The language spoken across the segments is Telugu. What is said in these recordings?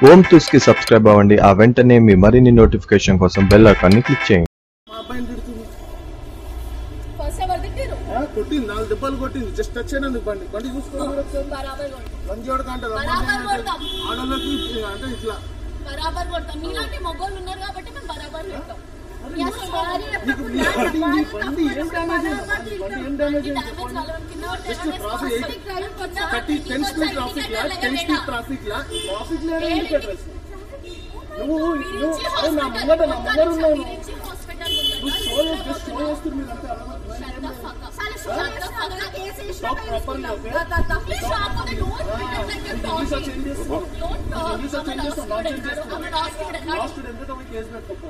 ఓమ్ టూస్ కి సబ్స్క్రైబ్ అవ్వండి ఆ వెంటనే మీ మరిన్ని నోటిఫికేషన్ కోసం బెల్ ఐకాన్ని క్లిక్ చేయండి మా అబ్బాయిని తిడుతుంది ఫస్ట్ ఎవరు తిట్టిరు ఆ, కొట్టింది నాలుగు దెబ్బలు కొట్టింది జస్ట్ టచ్ అయినందుకు బండి బండి చూసుకోండి మీరు ఒకసారి బరాబర్ కొడతాం లంజోడు కంటే బరాబర్ కొడతాం. ఆడోళ్ళకి అంటే ఇట్లా బరాబర్ కొడతాం మీలాంటి మొగ్గోళ్ళు ఉన్నారు కాబట్టి మేము బరాబర్ కొడతాం మీ అసలు భార్య నీకు మీ బండి మీ బండి ఏం డ్యామేజ్ అయింది బండి బండి ఏం డ్యామేజ్ అయింది డ్యామేజ్ చెప్పండి కాలం కింద just traffic eight thirty ten speed traffic law ten speed traffic law traffic లేని ఇండికేటర్స్ నువ్వు నువ్వు అరే నా ముంగట నా ముంగట ఉన్నావు నువ్వు హాస్పిటల్ నువ్వు షో చేసి జస్ట్ షో చేస్తుంది మీరు అంతే Stop properly, okay? English change చేస్తున్నావు ఇంగ్లీష్ చేంజ్ చేస్తావు నాట్ చేంజ్ చేస్తున్నావు లాస్ట్ ఎందుకు పోయి కేసు పెట్టుకో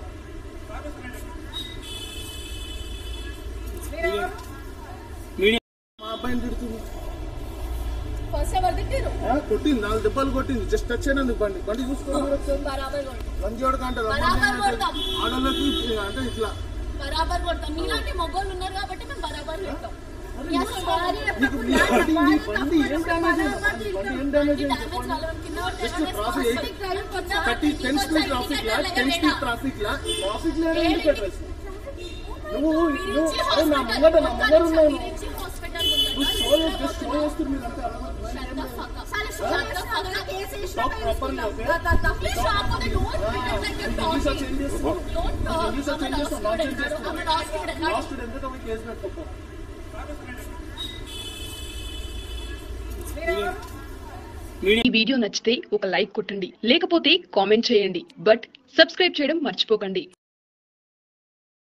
మా అబ్బాయిని తిడుతుంది ఫస్ట్ ఎవరు తిట్టిరు ఆ, కొట్టింది నాలుగు దెబ్బలు కొట్టింది జస్ట్ టచ్ అయినందుకు బండి బండి చూసుకోండి మీరు ఒకసారి బరాబర్ కొడతాం లంజోడు కంటే బరాబర్ కొడతాం. ఆడోళ్ళకి అంటే ఇట్లా బరాబర్ కొడతాం మీలాంటి మొగ్గోళ్ళు ఉన్నారు కాబట్టి మేము బరాబర్ కొడతాం మీ అసలు భార్య నీకు మీ బండి మీ బండి ఏం డ్యామేజ్ అయింది బండి బండి ఏం డ్యామేజ్ అయింది డ్యామేజ్ చెప్పండి కాలం కింద just traffic eight thirty ten speed traffic law ten speed traffic law traffic లేని ఇండికేటర్స్ నువ్వు నువ్వు అరే నా ముంగట నా ముంగట ఉన్నావు నువ్వు నువ్వు షో చేసి జస్ట్ షో చేస్తుంది మీరు అంతే stop properly okay English change చేస్తున్నావు ఇంగ్లీష్ చేంజ్ చేస్తావు నాట్ చేంజ్ చేస్తున్నావు లాస్ట్ ఎందుకు పోయి కేసు పెట్టుకో ఈ వీడియో నచ్చితే ఒక లైక్ కొట్టండి లేకపోతే కామెంట్ చేయండి బట్ సబ్స్క్రైబ్ చేయడం మర్చిపోకండి